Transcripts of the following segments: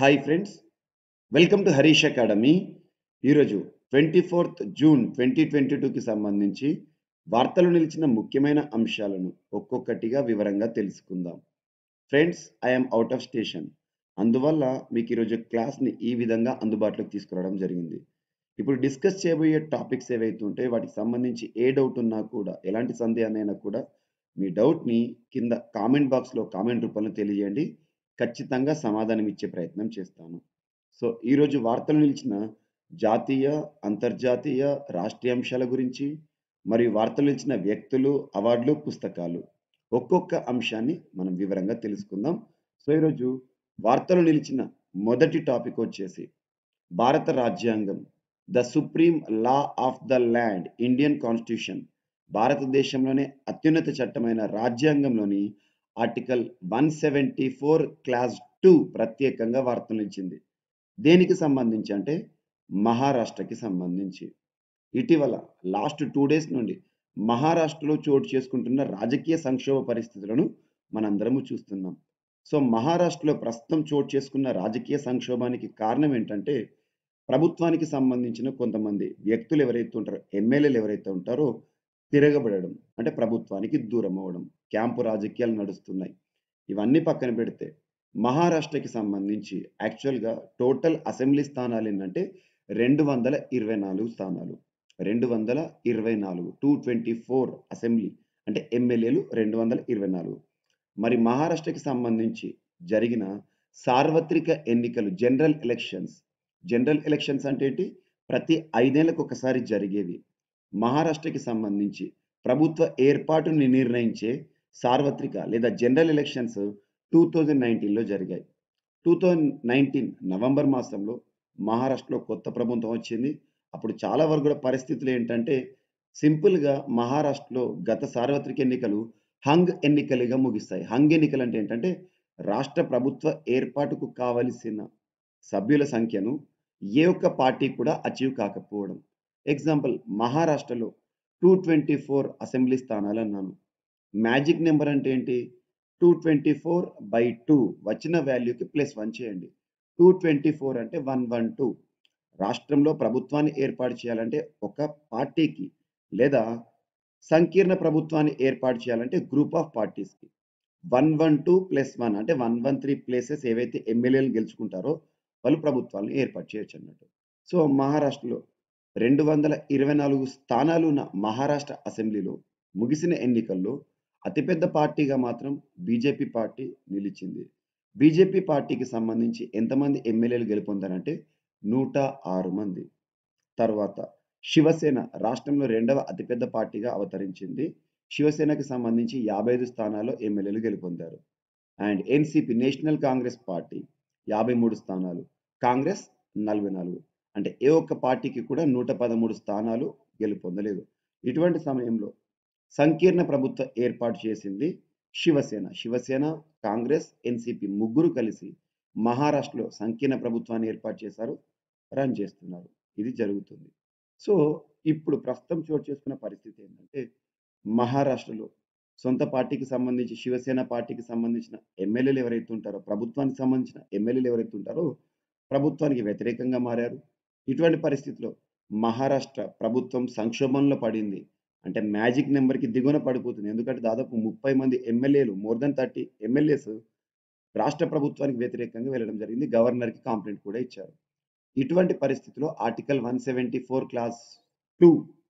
Hi friends welcome to Harish academy ఈరోజు twenty fourth June twenty twenty టూకి సంబంధించి వార్తలు నిలిచిన ముఖ్యమైన అంశాలను ఒక్కొక్కటిగా వివరంగా తెలుసుకుందాం friends I'm out of station అందువల్ల మీకు ఈరోజు క్లాస్ని ఈ విధంగా అందుబాటులోకి తీసుకురావడం జరిగింది ఇప్పుడు డిస్కస్ చేయబోయే టాపిక్స్ ఏవైతే ఉంటాయో వాటికి సంబంధించి ఏ డౌట్ ఉన్నా కూడా ఎలాంటి సందేహాన్నైనా కూడా మీ డౌట్ని కింద కామెంట్ బాక్స్లో కామెంట్ రూపంలో తెలియజేయండి ఖచ్చితంగా సమాధానం ఇచ్చే ప్రయత్నం చేస్తాను సో ఈరోజు వార్తలు నిలిచిన జాతీయ అంతర్జాతీయ రాష్ట్రీయ అంశాల గురించి మరియు వార్తలు నిలిచిన వ్యక్తులు అవార్డులు పుస్తకాలు ఒక్కొక్క అంశాన్ని మనం వివరంగా తెలుసుకుందాం సో ఈరోజు వార్తలు నిలిచిన మొదటి టాపిక్ వచ్చేసి భారత రాజ్యాంగం the supreme law of the land Indian constitution భారతదేశంలోనే అత్యున్నత చట్టమైన రాజ్యాంగంలోని article one seventy four clause two ప్రత్యేకంగా వార్తలు నిలిచింది దేనికి సంబంధించి అంటే మహారాష్ట్రకి సంబంధించి ఇటీవల లాస్ట్ టూ డేస్ నుండి మహారాష్ట్రలో చోటు చేసుకుంటున్న రాజకీయ సంక్షోభ పరిస్థితులను మనందరము చూస్తున్నాం సో మహారాష్ట్రలో ప్రస్తుతం చోటు చేసుకున్న రాజకీయ సంక్షోభానికి కారణం ఏంటంటే ప్రభుత్వానికి సంబంధించిన కొంతమంది వ్యక్తులు ఎవరైతే ఉంటారో ఎమ్మెల్యేలు ఎవరైతే ఉంటారో తిరగబడడం అంటే ప్రభుత్వానికి దూరం అవ్వడం క్యాంపు రాజకీయాలు నడుస్తున్నాయి ఇవన్నీ పక్కన పెడితే మహారాష్ట్రకి సంబంధించి యాక్చువల్గా టోటల్ అసెంబ్లీ స్థానాలు ఏంటంటే రెండు వందల ఇరవై నాలుగు స్థానాలు రెండు వందల ఇరవై నాలుగు టూ ట్వంటీ ఫోర్ అసెంబ్లీ అంటే ఎమ్మెల్యేలు రెండు వందల ఇరవై నాలుగు మరి మహారాష్ట్రకి సంబంధించి జరిగిన సార్వత్రిక ఎన్నికలు జనరల్ ఎలక్షన్స్ జనరల్ ఎలక్షన్స్ అంటే ఏంటి ప్రతి ఐదేళ్లకు ఒకసారి జరిగేవి మహారాష్ట్రకి సంబంధించి ప్రభుత్వ ఏర్పాటుని నిర్ణయించే సార్వత్రిక లేదా జనరల్ ఎలక్షన్స్ టూ థౌజండ్ నైన్టీన్లో జరిగాయి టూ థౌజండ్ నైన్టీన్ నవంబర్ మాసంలో మహారాష్ట్రలో కొత్త ప్రభుత్వం వచ్చింది అప్పుడు చాలా వరకు కూడా పరిస్థితులు ఏంటంటే సింపుల్గా మహారాష్ట్రలో గత సార్వత్రిక ఎన్నికలు హంగ్ ఎన్నికలుగా ముగిస్తాయి హంగ్ ఎన్నికలు అంటే ఏంటంటే రాష్ట్ర ప్రభుత్వ ఏర్పాటుకు కావలసిన సభ్యుల సంఖ్యను ఏ ఒక్క పార్టీ కూడా అచీవ్ కాకపోవడం ఎగ్జాంపుల్ మహారాష్ట్రలో టూ ట్వంటీ ఫోర్ అసెంబ్లీ స్థానాలు అన్నాను మ్యాజిక్ నెంబర్ అంటే ఏంటి two twenty four by two వచ్చిన వాల్యూకి ప్లస్ వన్ చేయండి టూ ట్వంటీ ఫోర్ అంటే వన్ వన్ టూ రాష్ట్రంలో ప్రభుత్వాన్ని ఏర్పాటు చేయాలంటే ఒక పార్టీకి లేదా సంకీర్ణ ప్రభుత్వాన్ని ఏర్పాటు చేయాలంటే గ్రూప్ ఆఫ్ పార్టీస్కి one one two plus one అంటే వన్ వన్ త్రీ ప్లేసెస్ ఏవైతే ఎమ్మెల్యేలు గెలుచుకుంటారో వాళ్ళు ప్రభుత్వాలను ఏర్పాటు చేయొచ్చు అన్నట్టు సో మహారాష్ట్రలో రెండు వందల ఇరవై నాలుగు స్థానాలు ఉన్న మహారాష్ట్ర అసెంబ్లీలో ముగిసిన ఎన్నికల్లో అతిపెద్ద పార్టీగా మాత్రం బీజేపీ పార్టీ నిలిచింది బీజేపీ పార్టీకి సంబంధించి ఎంతమంది ఎమ్మెల్యేలు గెలుపొందారంటే నూట ఆరు మంది తర్వాత శివసేన రాష్ట్రంలో రెండవ అతిపెద్ద పార్టీగా అవతరించింది శివసేనకి సంబంధించి యాభై ఐదు స్థానాల్లో ఎమ్మెల్యేలు గెలుపొందారు and NCP national congress party యాభై మూడు స్థానాలు కాంగ్రెస్ నలభై నాలుగు అంటే ఏ ఒక్క పార్టీకి కూడా నూట పదమూడు స్థానాలు గెలుపొందలేదు ఇటువంటి సమయంలో సంకీర్ణ ప్రభుత్వ ఏర్పాటు చేసింది శివసేన శివసేన కాంగ్రెస్ ఎన్సిపి ముగ్గురు కలిసి మహారాష్ట్రలో సంకీర్ణ ప్రభుత్వాన్ని ఏర్పాటు చేశారు రన్ చేస్తున్నారు ఇది జరుగుతుంది సో ఇప్పుడు ప్రస్తుతం చోటు చేసుకున్న పరిస్థితి ఏంటంటే మహారాష్ట్రలో సొంత పార్టీకి సంబంధించి శివసేన పార్టీకి సంబంధించిన ఎమ్మెల్యేలు ఎవరైతే ఉంటారో ప్రభుత్వానికి సంబంధించిన ఎమ్మెల్యేలు ఎవరైతే ఉంటారో ప్రభుత్వానికి వ్యతిరేకంగా మారారు ఇటువంటి పరిస్థితిలో మహారాష్ట్ర ప్రభుత్వం సంక్షోభంలో పడింది అంటే మ్యాజిక్ నెంబర్కి దిగున పడిపోతుంది ఎందుకంటే దాదాపు ముప్పై మంది ఎమ్మెల్యేలు మోర్ దెన్ థర్టీ ఎమ్మెల్యేస్ రాష్ట్ర ప్రభుత్వానికి వ్యతిరేకంగా వెళ్ళడం జరిగింది గవర్నర్కి కంప్లైంట్ కూడా ఇచ్చారు ఇటువంటి పరిస్థితిలో article one seventy four clause two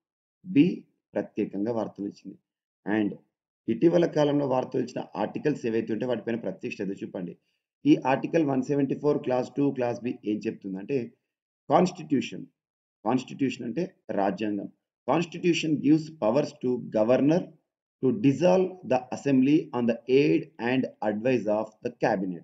B ప్రత్యేకంగా వార్తలు ఇచ్చింది అండ్ ఇటీవల కాలంలో వార్తలు ఇచ్చిన ఆర్టికల్స్ ఏవైతే ఉంటే వాటిపైన ప్రత్యేక శ్రద్ధ చూపండి ఈ article one seventy four clause two clause B ఏం చెప్తుందంటే కాన్స్టిట్యూషన్ కాన్స్టిట్యూషన్ అంటే రాజ్యాంగం constitution gives powers to governor to dissolve the assembly on the aid and advise of the cabinet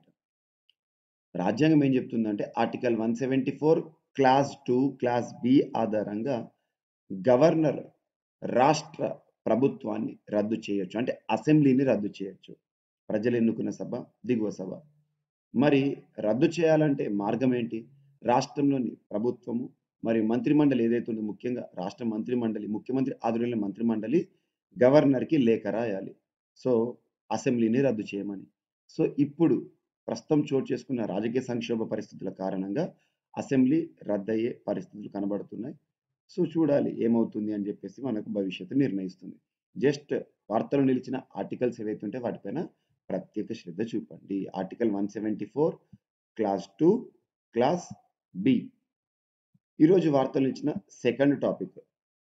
రాజ్యాంగం ఏం చెప్తుందంటే article one seventy four clause two clause B ఆధారంగా governor రాష్ట్ర ప్రభుత్వాన్ని రద్దు చేయొచ్చు అంటే అసెంబ్లీని రద్దు చేయొచ్చు ప్రజలు ఎన్నుకున్న సభ దిగువ సభ మరి రద్దు చేయాలంటే మార్గం ఏంటి రాష్ట్రంలోని ప్రభుత్వము మరియు మంత్రిమండలి ఏదైతే ఉందో ముఖ్యంగా రాష్ట్ర మంత్రిమండలి ముఖ్యమంత్రి ఆధ్వర్యంలో మంత్రిమండలి గవర్నర్కి లేఖ రాయాలి సో అసెంబ్లీని రద్దు చేయమని సో ఇప్పుడు ప్రస్తుతం చోటు చేసుకున్న రాజకీయ సంక్షోభ పరిస్థితుల కారణంగా అసెంబ్లీ రద్దయ్యే పరిస్థితులు కనబడుతున్నాయి సో చూడాలి ఏమవుతుంది అని చెప్పేసి మనకు భవిష్యత్తు నిర్ణయిస్తుంది జస్ట్ వార్తలు నిలిచిన ఆర్టికల్స్ ఏవైతే ఉంటే వాటిపైన ప్రత్యేక శ్రద్ధ చూపండి article one seventy four clause two clause B ఈరోజు వార్తలు ఇచ్చిన సెకండ్ టాపిక్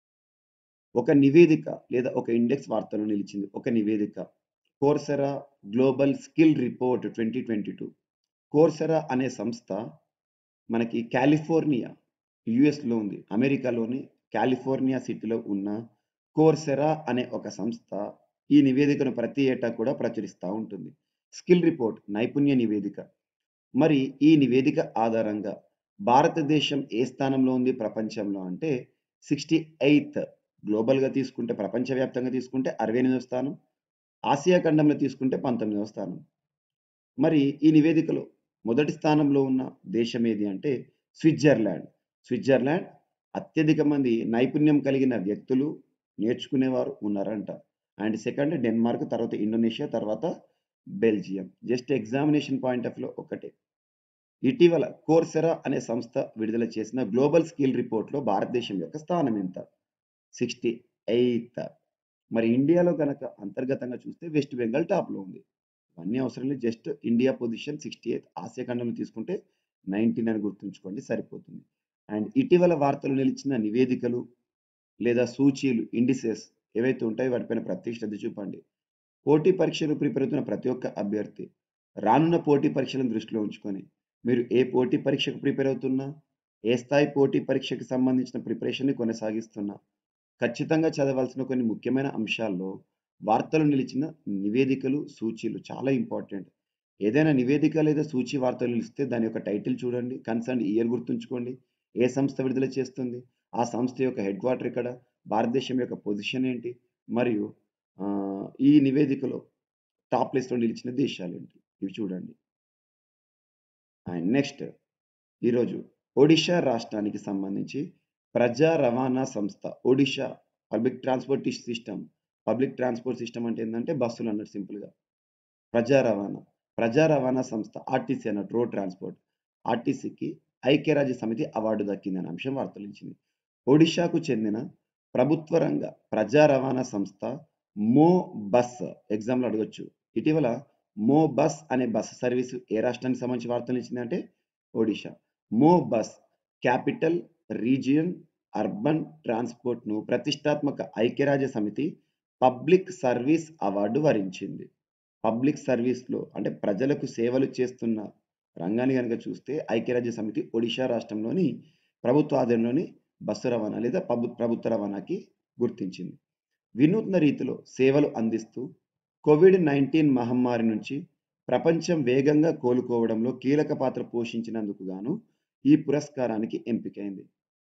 ఒక నివేదిక లేదా ఒక ఇండెక్స్ వార్తలు నిలిచింది ఒక నివేదిక Coursera global skill report twenty twenty two Coursera అనే సంస్థ మనకి కాలిఫోర్నియా యుఎస్లో ఉంది అమెరికాలోని కాలిఫోర్నియా సిటీలో ఉన్న కోర్సెరా అనే ఒక సంస్థ ఈ నివేదికను ప్రతి ఏటా కూడా ప్రచురిస్తూ ఉంటుంది స్కిల్ రిపోర్ట్ నైపుణ్య నివేదిక మరి ఈ నివేదిక ఆధారంగా భారతదేశం ఏ స్థానంలో ఉంది ప్రపంచంలో అంటే సిక్స్టీ ఎయిత్ గ్లోబల్గా తీసుకుంటే ప్రపంచవ్యాప్తంగా తీసుకుంటే అరవై ఎనిమిదవ స్థానం ఆసియా ఖండంలో తీసుకుంటే పంతొమ్మిదవ స్థానం మరి ఈ నివేదికలో మొదటి స్థానంలో ఉన్న దేశం ఏది అంటే స్విట్జర్లాండ్ స్విట్జర్లాండ్ అత్యధిక మంది నైపుణ్యం కలిగిన వ్యక్తులు నేర్చుకునేవారు ఉన్నారంట అండ్ సెకండ్ డెన్మార్క్ తర్వాత ఇండోనేషియా తర్వాత Belgium just examination point of లో ఒకటే ఇటీవల కోర్సెరా అనే సంస్థ విడుదల చేసిన గ్లోబల్ స్కిల్ రిపోర్ట్లో భారతదేశం యొక్క స్థానం ఎంత సిక్స్టీ ఎయిత్ మరి ఇండియాలో కనుక అంతర్గతంగా చూస్తే వెస్ట్ బెంగాల్ టాప్లో ఉంది ఇవన్నీ అవసరం లేదు just India position sixty eighth Asia ఖండంలో తీసుకుంటే నైన్టీన్ అని గుర్తుంచుకోండి సరిపోతుంది అండ్ ఇటీవల వార్తలు నిలిచిన నివేదికలు లేదా సూచీలు ఇండిసెస్ ఏవైతే ఉంటాయో వాటిపైన ప్రత్యేక శ్రద్ధ చూపండి పోటీ పరీక్షలు ప్రిపేర్ అవుతున్న ప్రతి ఒక్క అభ్యర్థి రానున్న పోటీ పరీక్షలను దృష్టిలో ఉంచుకొని మీరు ఏ పోటీ పరీక్షకు ప్రిపేర్ అవుతున్నా ఏ స్థాయి పోటీ పరీక్షకు సంబంధించిన ప్రిపరేషన్ని కొనసాగిస్తున్నా ఖచ్చితంగా చదవాల్సిన కొన్ని ముఖ్యమైన అంశాల్లో వార్తలు నిలిచిన నివేదికలు సూచీలు చాలా ఇంపార్టెంట్ ఏదైనా నివేదిక లేదా సూచి వార్తలు నిలిస్తే దాని యొక్క టైటిల్ చూడండి కన్సర్న్ ఇయర్ గుర్తుంచుకోండి ఏ సంస్థ విడుదల చేస్తుంది ఆ సంస్థ యొక్క హెడ్ క్వార్టర్ ఎక్కడ భారతదేశం యొక్క పొజిషన్ ఏంటి మరియు ఆ, ఈ నివేదికలో టాప్ లిస్ట్లో నిలిచిన దేశాలు ఏంటి ఇవి చూడండి అండ్ నెక్స్ట్ ఈరోజు ఒడిషా రాష్ట్రానికి సంబంధించి ప్రజా రవాణా సంస్థ Odisha public transport system public transport system అంటే ఏంటంటే బస్సులు అన్నట్టు సింపుల్గా ప్రజా రవాణా ప్రజా రవాణా సంస్థ ఆర్టీసీ అన్నట్టు రోడ్ ట్రాన్స్పోర్ట్ ఆర్టీసీకి ఐక్యరాజ్య సమితి అవార్డు దక్కిందనే అంశం వార్తలు ఇచ్చింది ఒడిషాకు చెందిన ప్రభుత్వ రంగ ప్రజా రవాణా సంస్థ మో బస్ ఎగ్జామ్లో అడగొచ్చు ఇటీవల మో బస్ అనే బస్ సర్వీసు ఏ రాష్ట్రానికి సంబంధించి వార్తలు ఇచ్చిందంటే Odisha Mo bus capital region urban ట్రాన్స్పోర్ట్ను ప్రతిష్టాత్మక ఐక్యరాజ్య సమితి పబ్లిక్ సర్వీస్ అవార్డు వరించింది పబ్లిక్ సర్వీస్లో అంటే ప్రజలకు సేవలు చేస్తున్న రంగాన్ని కనుక చూస్తే ఐక్యరాజ్య సమితి ఒడిషా రాష్ట్రంలోని ప్రభుత్వ ఆధీనంలోని బస్సు రవాణా లేదా ప్రభు ప్రభుత్వ రవాణాకి గుర్తించింది వినూత్న రీతిలో సేవలు అందిస్తూ కోవిడ్ నైన్టీన్ మహమ్మారి నుంచి ప్రపంచం వేగంగా కోలుకోవడంలో కీలక పాత్ర పోషించినందుకు గాను ఈ పురస్కారానికి ఎంపికైంది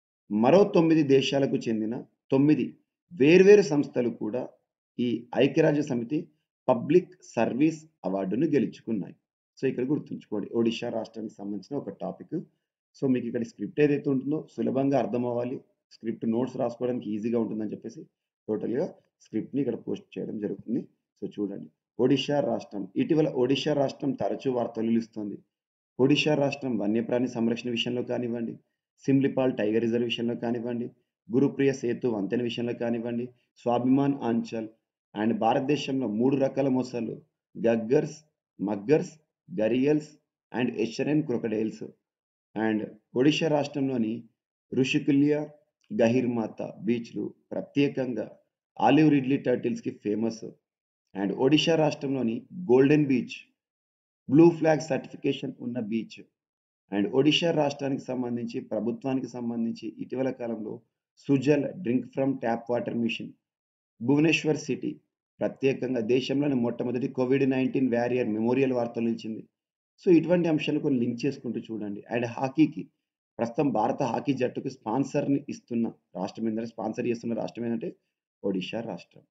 మరో తొమ్మిది దేశాలకు చెందిన తొమ్మిది వేర్వేరు సంస్థలు కూడా ఈ ఐక్యరాజ్య సమితి పబ్లిక్ సర్వీస్ అవార్డును గెలుచుకున్నాయి సో ఇక్కడ గుర్తుంచుకోండి ఒడిషా రాష్ట్రానికి సంబంధించిన ఒక టాపిక్ సో మీకు ఇక్కడ స్క్రిప్ట్ ఏదైతే ఉంటుందో సులభంగా అర్థం అవ్వాలి స్క్రిప్ట్ నోట్స్ రాసుకోవడానికి ఈజీగా ఉంటుందని చెప్పేసి టోటల్గా స్క్రిప్ట్ని ఇక్కడ పోస్ట్ చేయడం జరుగుతుంది సో చూడండి ఒడిషా రాష్ట్రం ఇటీవల ఒడిషా రాష్ట్రం తరచూ వార్తలు నిలుస్తుంది ఒడిషా రాష్ట్రం వన్యప్రాణి సంరక్షణ విషయంలో కానివ్వండి సిమ్లిపాల్ టైగర్ రిజర్వ్ విషయంలో కానివ్వండి గురుప్రియ సేతు వంతెన విషయంలో కానివ్వండి స్వాభిమాన్ ఆంచల్ అండ్ భారతదేశంలో మూడు రకాల మొసళ్ళు గగ్గర్స్ muggers gharials and estuarine crocodiles and Odisha రాష్ట్రంలోని ఋషికుల్య గహిర్మాత బీచ్లు ప్రత్యేకంగా ఆలివ్ రిడ్లీ టర్టిల్స్కి ఫేమస్ అండ్ ఒడిషా రాష్ట్రంలోని golden beach blue flag certification ఉన్న బీచ్ అండ్ ఒడిషా రాష్ట్రానికి సంబంధించి ప్రభుత్వానికి సంబంధించి ఇటీవల కాలంలో Sujal drink from tap water mission Bhubaneswar city ప్రత్యేకంగా దేశంలోని మొట్టమొదటి కోవిడ్ నైన్టీన్ వ్యారియర్ మెమోరియల్ వార్తలు ఇచ్చింది సో ఇటువంటి అంశాలు కొన్ని లింక్ చేసుకుంటూ చూడండి అండ్ హాకీకి ప్రస్తుతం భారత హాకీ జట్టుకు స్పాన్సర్ని ఇస్తున్న రాష్ట్రం ఏంటంటే స్పాన్సర్ చేస్తున్న రాష్ట్రం ఏంటంటే ఒడిషా రాష్ట్రం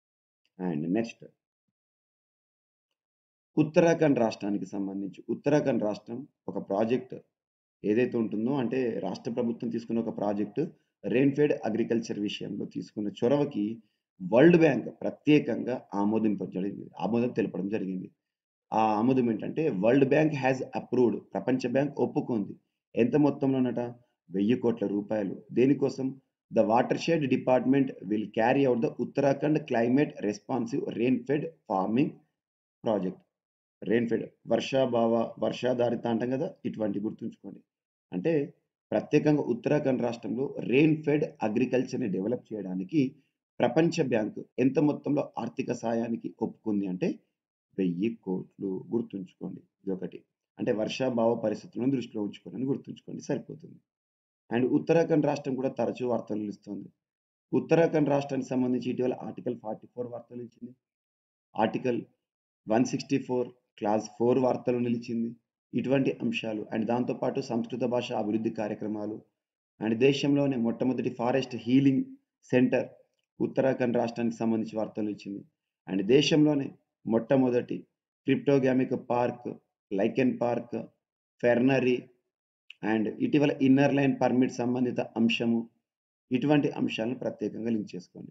అండ్ నెక్స్ట్ ఉత్తరాఖండ్ రాష్ట్రానికి సంబంధించి ఉత్తరాఖండ్ రాష్ట్రం ఒక ప్రాజెక్ట్ ఏదైతే ఉంటుందో అంటే రాష్ట్ర ప్రభుత్వం తీసుకున్న ఒక ప్రాజెక్టు రెయిన్ఫెడ్ అగ్రికల్చర్ విషయంలో తీసుకున్న చొరవకి వరల్డ్ బ్యాంక్ ప్రత్యేకంగా ఆమోదింప జరిగింది ఆమోదం తెలపడం జరిగింది ఆ ఆమోదం ఏంటంటే వరల్డ్ బ్యాంక్ హ్యాస్ అప్రూవ్డ్ ప్రపంచ బ్యాంక్ ఒప్పుకుంది ఎంత మొత్తంలోనట వెయ్యి కోట్ల రూపాయలు దేనికోసం the watershed department will carry out the Uttarakhand climate responsive rain fed farming project rain fed వర్షాభావ వర్షాధారిత అంటాం కదా ఇటువంటి గుర్తుంచుకోండి అంటే ప్రత్యేకంగా ఉత్తరాఖండ్ రాష్ట్రంలో రెయిన్ ఫెడ్ అగ్రికల్చర్ని డెవలప్ చేయడానికి ప్రపంచ బ్యాంకు ఎంత మొత్తంలో ఆర్థిక సాయానికి ఒప్పుకుంది అంటే వెయ్యి కోట్లు గుర్తుంచుకోండి ఇది ఒకటి అంటే వర్షాభావ పరిస్థితులను దృష్టిలో ఉంచుకోవాలని గుర్తుంచుకోండి సరిపోతుంది అండ్ ఉత్తరాఖండ్ రాష్ట్రం కూడా తరచూ వార్తలు నిలుస్తుంది ఉత్తరాఖండ్ రాష్ట్రానికి సంబంధించి ఇటీవల ఆర్టికల్ ఫార్టీ ఫోర్ వార్తలు ఇచ్చింది article one sixty four clause four వార్తలు నిలిచింది ఇటువంటి అంశాలు అండ్ దాంతోపాటు సంస్కృత భాష అభివృద్ధి కార్యక్రమాలు అండ్ దేశంలోనే మొట్టమొదటి ఫారెస్ట్ హీలింగ్ సెంటర్ ఉత్తరాఖండ్ రాష్ట్రానికి సంబంధించి వార్తలు ఇచ్చింది అండ్ దేశంలోనే మొట్టమొదటి cryptogamic park lichen park fernery and ఇటీవల ఇన్నర్ లైన్ పర్మిట్ సంబంధిత అంశము ఇటువంటి అంశాలను ప్రత్యేకంగా లింక్ చేసుకోండి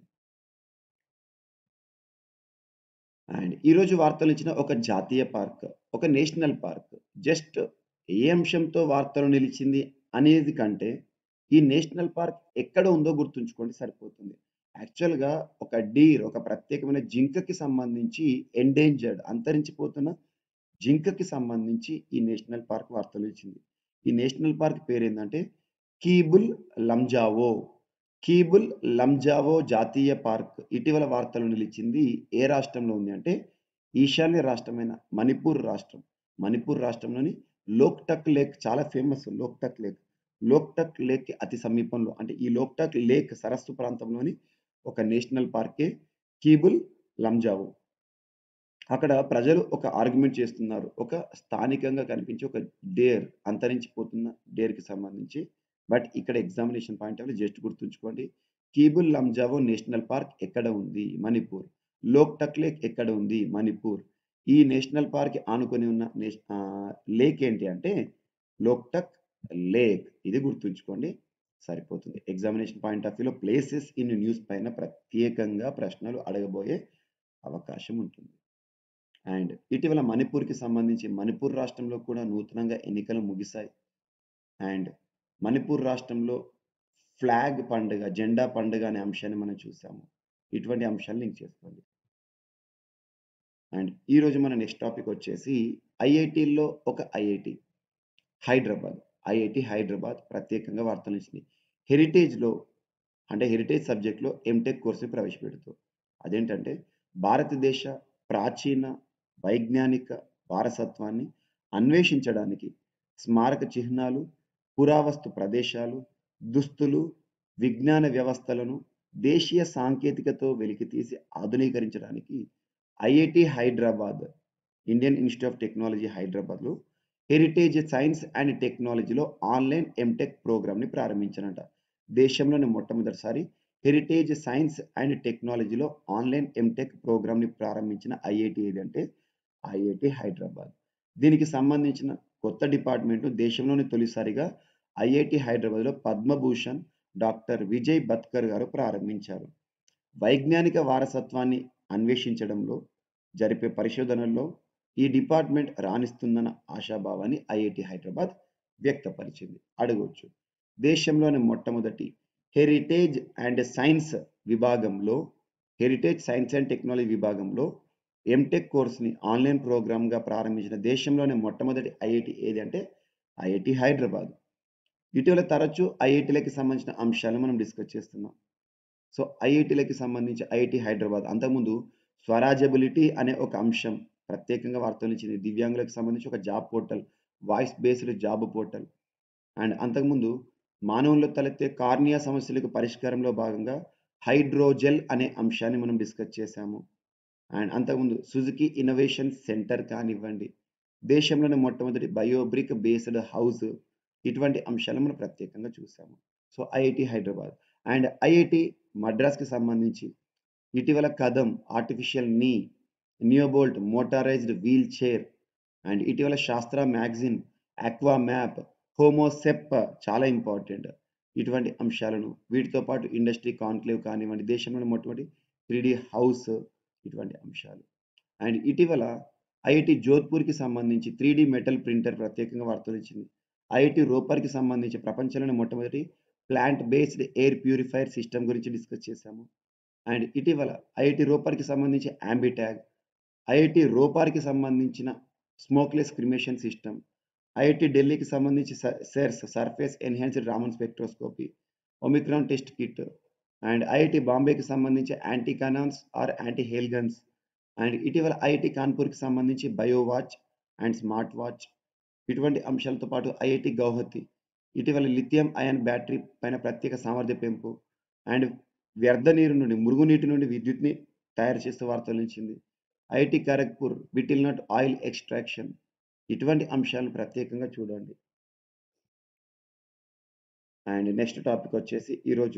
అండ్ ఈరోజు వార్తలు ఇచ్చిన ఒక జాతీయ పార్క్ ఒక నేషనల్ పార్క్ జస్ట్ ఏ అంశంతో వార్తలు నిలిచింది అనేది కంటే ఈ నేషనల్ పార్క్ ఎక్కడ ఉందో గుర్తుంచుకోండి సరిపోతుంది యాక్చువల్గా ఒక డీర్ ఒక ప్రత్యేకమైన జింకకి సంబంధించి ఎండేంజర్డ్ అంతరించిపోతున్న జింకకి సంబంధించి ఈ నేషనల్ పార్క్ వార్తలు ఇచ్చింది ఈ నేషనల్ పార్క్ పేరు ఏంటంటే కీబుల్ లంజావో కీబుల్ లంజావో జాతీయ పార్క్ ఇటీవల వార్తలు నిలిచింది ఏ రాష్ట్రంలో ఉంది అంటే ఈశాన్య రాష్ట్రమైన మణిపూర్ రాష్ట్రం మణిపూర్ రాష్ట్రంలోని లోక్టక్ లేక్ చాలా famous Loktak lake Loktak lake అతి సమీపంలో అంటే ఈ లోక్టక్ లేక్ సరస్సు ప్రాంతంలోని ఒక నేషనల్ పార్కే కీబుల్ లంజావో అక్కడ ప్రజలు ఒక ఆర్గ్యుమెంట్ చేస్తున్నారు ఒక స్థానికంగా కనిపించే ఒక డేర్ అంతరించిపోతున్న డేర్కి సంబంధించి బట్ ఇక్కడ ఎగ్జామినేషన్ పాయింట్ ఆఫ్ జస్ట్ గుర్తుంచుకోండి కీబుల్ లంజావో నేషనల్ పార్క్ ఎక్కడ ఉంది మణిపూర్ లోక్టక్ లేక్ ఎక్కడ ఉంది మణిపూర్ ఈ నేషనల్ పార్క్ ఆనుకొని ఉన్న లేక్ ఏంటి అంటే లోక్టక్ లేక్ ఇది గుర్తుంచుకోండి సరిపోతుంది ఎగ్జామినేషన్ పాయింట్ ఆఫ్ వ్యూలో ప్లేసెస్ ఇన్ న్యూస్ పైన ప్రత్యేకంగా ప్రశ్నలు అడగబోయే అవకాశం ఉంటుంది అండ్ ఇటీవల మణిపూర్కి సంబంధించి మణిపూర్ రాష్ట్రంలో కూడా నూతనంగా ఎన్నికలు ముగిశాయి అండ్ మణిపూర్ రాష్ట్రంలో ఫ్లాగ్ పండుగ జెండా పండుగ అనే అంశాన్ని మనం చూసాము ఇటువంటి అంశాలు లింక్ చేసుకోండి అండ్ ఈరోజు మన నెక్స్ట్ టాపిక్ వచ్చేసి ఐఐటీల్లో ఒక ఐఐటి హైదరాబాద్ ఐఐటి హైదరాబాద్ ప్రత్యేకంగా వార్తలు ఇచ్చింది హెరిటేజ్లో అంటే హెరిటేజ్ సబ్జెక్ట్లో ఎంటెక్ కోర్సు ప్రవేశపెడుతూ అదేంటంటే భారతదేశ ప్రాచీన వైజ్ఞానిక వారసత్వాన్ని అన్వేషించడానికి స్మారక చిహ్నాలు పురావస్తు ప్రదేశాలు దుస్తులు విజ్ఞాన వ్యవస్థలను దేశీయ సాంకేతికతో వెలికితీసి ఆధునీకరించడానికి IIT Hyderabad Indian institute of technology హైదరాబాద్లో హెరిటేజ్ సైన్స్ అండ్ టెక్నాలజీలో ఆన్లైన్ ఎంటెక్ ప్రోగ్రామ్ని ప్రారంభించారంట దేశంలోని మొట్టమొదటిసారి హెరిటేజ్ సైన్స్ అండ్ టెక్నాలజీలో ఆన్లైన్ ఎంటెక్ ప్రోగ్రామ్ని ప్రారంభించిన ఐఐటి ఏదంటే ఐఐటి హైదరాబాద్ దీనికి సంబంధించిన కొత్త డిపార్ట్మెంట్ దేశంలోని తొలిసారిగా ఐఐటి హైదరాబాద్లో పద్మభూషణ్ డాక్టర్ విజయ్ బత్కర్ గారు ప్రారంభించారు వైజ్ఞానిక వారసత్వాన్ని అన్వేషించడంలో జరిపే పరిశోధనల్లో ఈ డిపార్ట్మెంట్ రాణిస్తుందన్న ఆశాభావాన్ని ఐఐటి హైదరాబాద్ వ్యక్తపరిచింది అడగవచ్చు దేశంలోని మొట్టమొదటి హెరిటేజ్ అండ్ సైన్స్ విభాగంలో హెరిటేజ్ సైన్స్ అండ్ టెక్నాలజీ విభాగంలో ఎంటెక్ కోర్స్ని ఆన్లైన్ ప్రోగ్రామ్గా ప్రారంభించిన దేశంలోనే మొట్టమొదటి ఐఐటి ఏది అంటే ఐఐటి హైదరాబాద్ ఇటీవల తరచూ ఐఐటీలకి సంబంధించిన అంశాలు మనం డిస్కస్ చేస్తున్నాం సో ఐఐటీలకి సంబంధించి ఐఐటి హైదరాబాద్ అంతకుముందు స్వరాజబిలిటీ అనే ఒక అంశం ప్రత్యేకంగా వార్తలు ఇచ్చింది దివ్యాంగులకు సంబంధించి ఒక job portal voice based job portal and అంతకుముందు మానవుల్లో తలెత్తే కార్నియా సమస్యలకు పరిష్కారంలో భాగంగా హైడ్రోజెల్ అనే అంశాన్ని మనం డిస్కస్ చేశాము అండ్ అంతకుముందు సుజుకి ఇన్నోవేషన్ సెంటర్ కానివ్వండి దేశంలోని మొట్టమొదటి బయోబ్రిక్ బేస్డ్ హౌస్ ఇటువంటి అంశాలు మనం ప్రత్యేకంగా చూసాము so IIT Hyderabad and IIT మద్రాస్కి సంబంధించి ఇటీవల Kadam artificial knee NeoBolt motorised wheelchair and ఇటీవల శాస్త్ర మ్యాగజిన్ అక్వా మ్యాప్ హోమోసెప్ చాలా ఇంపార్టెంట్ ఇటువంటి అంశాలను వీటితో పాటు ఇండస్ట్రీ కాన్క్లేవ్ కానివ్వండి దేశంలోని మొట్టమొదటి త్రీ హౌస్ ఇటువంటి అంశాలు అండ్ ఇటీవల ఐఐటి జోధ్పూర్కి సంబంధించి త్రీ మెటల్ ప్రింటర్ ప్రత్యేకంగా వార్తలు ఇచ్చింది ఐఐటి రోపర్కి సంబంధించి ప్రపంచంలోని మొట్టమొదటి plant based air purifier system గురించి డిస్కస్ చేశాము అండ్ ఇటీవల ఐఐటి రోపర్కి సంబంధించి అంబిట్యాగ్ ఐఐటి రోపార్కి సంబంధించిన స్మోక్లెస్ క్రిమేషన్ సిస్టమ్ ఐఐటి ఢిల్లీకి సంబంధించి SERS surface enhanced Raman spectroscopy omicron test kit and IIT బాంబేకి సంబంధించి anti cannons or anti hail guns and ఇటీవల ఐఐటి కాన్పూర్కి సంబంధించి bio watch and smart watch ఇటువంటి అంశాలతో పాటు ఐఐటి గౌహతి ఇటీవల లిథియం అయాన్ బ్యాటరీ పైన ప్రత్యేక సామర్థ్య పెంపు అండ్ వ్యర్థ నీరు నుండి మురుగునీటి నుండి విద్యుత్ని తయారు చేస్తూ వార్తలు నిలిచింది IIT Kharagpur betel nut oil extraction ఇటువంటి అంశాలను ప్రత్యేకంగా చూడండి అండ్ నెక్స్ట్ టాపిక్ వచ్చేసి ఈరోజు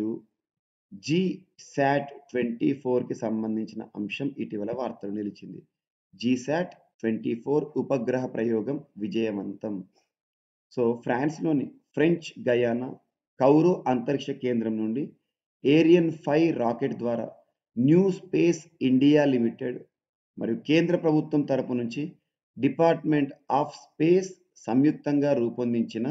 జీ శాట్ ట్వంటీ ఫోర్కి సంబంధించిన అంశం ఇటీవల వార్తలు నిలిచింది జీశాట్ ట్వంటీ ఫోర్ ఉపగ్రహ ప్రయోగం విజయవంతం సో ఫ్రాన్స్లోని ఫ్రెంచ్ గయానా కౌరో అంతరిక్ష కేంద్రం నుండి ఏరియన్ ఫైవ్ రాకెట్ ద్వారా న్యూ స్పేస్ ఇండియా లిమిటెడ్ మరియు కేంద్ర ప్రభుత్వం తరపు నుంచి డిపార్ట్మెంట్ ఆఫ్ స్పేస్ సంయుక్తంగా రూపొందించిన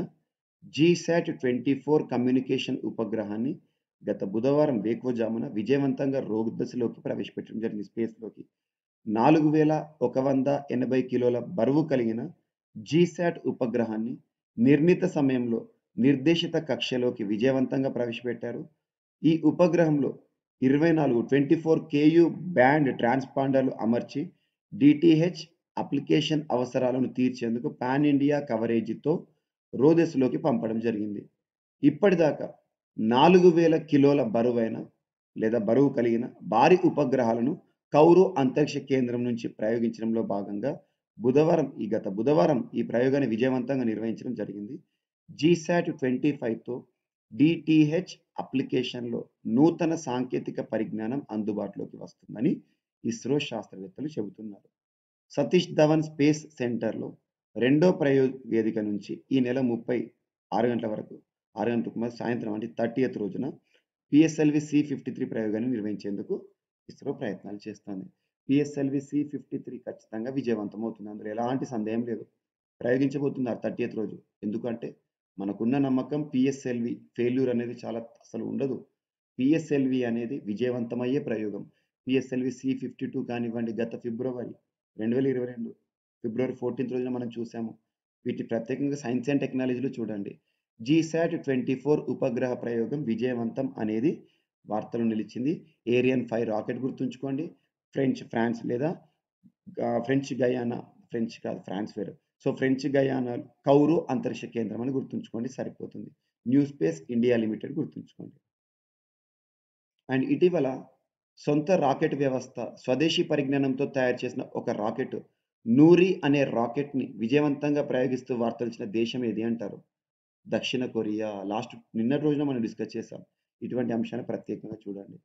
జీశాట్ ట్వంటీ ఫోర్ కమ్యూనికేషన్ ఉపగ్రహాన్ని గత బుధవారం వేకోజామున విజయవంతంగా రోగ్ దశలోకి ప్రవేశపెట్టడం జరిగింది స్పేస్లోకి నాలుగు వేల ఒక వంద ఎనభై కిలోల బరువు కలిగిన జీశాట్ ఉపగ్రహాన్ని నిర్ణీత సమయంలో నిర్దేశిత కక్షలోకి విజయవంతంగా ప్రవేశపెట్టారు ఈ ఉపగ్రహంలో ఇరవై నాలుగు ట్వంటీ ఫోర్ కేయు బ్యాండ్ ట్రాన్స్పాండర్లు అమర్చి డిటిహెచ్ అప్లికేషన్ అవసరాలను తీర్చేందుకు పాన్ ఇండియా కవరేజీతో రోదెస్లోకి పంపడం జరిగింది ఇప్పటిదాకా నాలుగు వేల కిలోల బరువైన లేదా బరువు కలిగిన భారీ ఉపగ్రహాలను కౌరు అంతరిక్ష కేంద్రం నుంచి ప్రయోగించడంలో భాగంగా బుధవారం ఈ గత బుధవారం ఈ ప్రయోగాన్ని విజయవంతంగా నిర్వహించడం జరిగింది జీశాట్ ట్వంటీ ఫైవ్తో డిటిహెచ్ అప్లికేషన్లో నూతన సాంకేతిక పరిజ్ఞానం అందుబాటులోకి వస్తుందని ఇస్రో శాస్త్రవేత్తలు చెబుతున్నారు సతీష్ ధవన్ స్పేస్ సెంటర్లో రెండో ప్రయోగ వేదిక నుంచి ఈ నెల ముప్పై ఆరు గంటల వరకు ఆరు గంటలకు సాయంత్రం అంటే థర్టీయత్ రోజున పిఎస్ఎల్వి సి ఫిఫ్టీ త్రీ ప్రయోగాన్ని నిర్వహించేందుకు ఇస్రో ప్రయత్నాలు చేస్తుంది పిఎస్ఎల్వి సి ఫిఫ్టీ త్రీ ఖచ్చితంగా విజయవంతం అవుతుంది అందులో ఎలాంటి సందేహం లేదు ప్రయోగించబోతున్నారు థర్టీయత్ రోజు ఎందుకంటే మనకున్న నమ్మకం పిఎస్ఎల్వి ఫెయిల్యూర్ అనేది చాలా అసలు ఉండదు పిఎస్ఎల్వి అనేది విజయవంతమయ్యే ప్రయోగం పిఎస్ఎల్వి సి ఫిఫ్టీ టూ కానివ్వండి గత ఫిబ్రవరి రెండు వేల ఇరవై రెండు ఫిబ్రవరి ఫోర్టీన్త్ రోజున మనం చూసాము వీటి ప్రత్యేకంగా సైన్స్ అండ్ టెక్నాలజీలో చూడండి జీశాట్ ట్వంటీ ఫోర్ ఉపగ్రహ ప్రయోగం విజయవంతం అనేది వార్తలు నిలిచింది ఏరియన్ ఫైవ్ రాకెట్ గుర్తుంచుకోండి ఫ్రెంచ్ ఫ్రాన్స్ లేదా ఫ్రెంచ్ గయానా ఫ్రెంచ్ కాదు ఫ్రాన్స్ వేరు సో ఫ్రెంచ్ గయానా కౌరు అంతరిక్ష కేంద్రం అని గుర్తుంచుకోండి సరిపోతుంది న్యూ స్పేస్ ఇండియా లిమిటెడ్ గుర్తుంచుకోండి అండ్ ఇటీవల సొంత రాకెట్ వ్యవస్థ స్వదేశీ పరిజ్ఞానంతో తయారు చేసిన ఒక రాకెట్ నూరి అనే రాకెట్ని విజయవంతంగా ప్రయోగిస్తూ వార్తలు ఇచ్చిన దేశం ఏది అంటారు దక్షిణ కొరియా లాస్ట్ నిన్నటి రోజున మనం డిస్కస్ చేసాం ఇటువంటి అంశాన్ని ప్రత్యేకంగా చూడండి